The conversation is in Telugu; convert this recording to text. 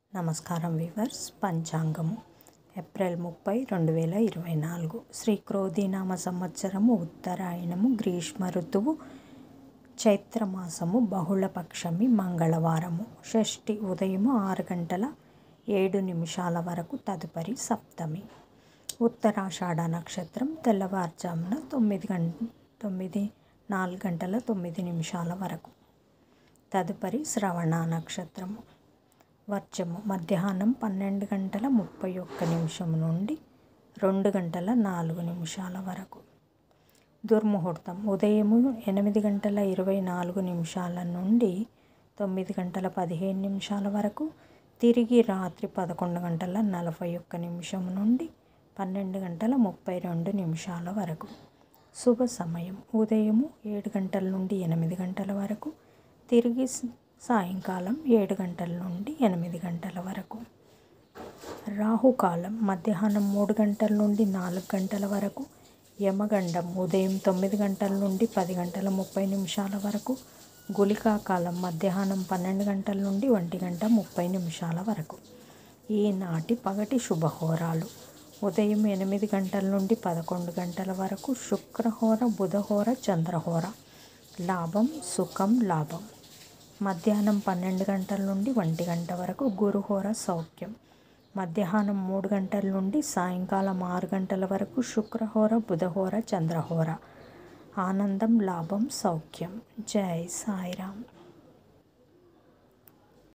నమస్కారం వీవర్స్ పంచాంగము ఏప్రిల్ ముప్పై రెండు వేల ఇరవై నాలుగు శ్రీ క్రోధీనామ సంవత్సరము ఉత్తరాయణము గ్రీష్మ ఋతువు చైత్రమాసము బహుళపక్షమి మంగళవారము షష్ఠి ఉదయము ఆరు గంటల ఏడు నిమిషాల వరకు తదుపరి సప్తమి ఉత్తరాషాఢ నక్షత్రం తెల్లవారుజామున తొమ్మిది గం తొమ్మిది నాలుగు గంటల తొమ్మిది నిమిషాల వరకు తదుపరి శ్రవణ నక్షత్రము వర్జము మధ్యాహ్నం పన్నెండు గంటల ముప్పై ఒక్క నిమిషం నుండి రెండు గంటల నాలుగు నిమిషాల వరకు దుర్ముహూర్తం ఉదయము ఎనిమిది గంటల ఇరవై నాలుగు నిమిషాల నుండి తొమ్మిది గంటల పదిహేను నిమిషాల వరకు తిరిగి రాత్రి పదకొండు గంటల నలభై ఒక్క నిమిషం నుండి పన్నెండు గంటల ముప్పై రెండు నిమిషాల వరకు శుభ సమయం ఉదయము ఏడు గంటల నుండి ఎనిమిది గంటల వరకు తిరిగి సాయంకాలం ఏడు గంటల నుండి ఎనిమిది గంటల వరకు రాహుకాలం మధ్యాహ్నం మూడు గంటల నుండి నాలుగు గంటల వరకు యమగండం ఉదయం తొమ్మిది గంటల నుండి పది గంటల ముప్పై నిమిషాల వరకు గుళికా కాలం మధ్యాహ్నం పన్నెండు గంటల నుండి ఒంటి గంట ముప్పై నిమిషాల వరకు ఈనాటి పగటి శుభహోరాలు ఉదయం ఎనిమిది గంటల నుండి పదకొండు గంటల వరకు శుక్రహోర బుధహోర చంద్రహోర లాభం సుఖం లాభం మధ్యాహ్నం పన్నెండు గంటల నుండి ఒంటి గంట వరకు గురుహోర సౌఖ్యం మధ్యాహ్నం మూడు గంటల నుండి సాయంకాలం ఆరు గంటల వరకు శుక్రహోర బుధహోర చంద్రహోర ఆనందం లాభం సౌఖ్యం జై సాయిరామ్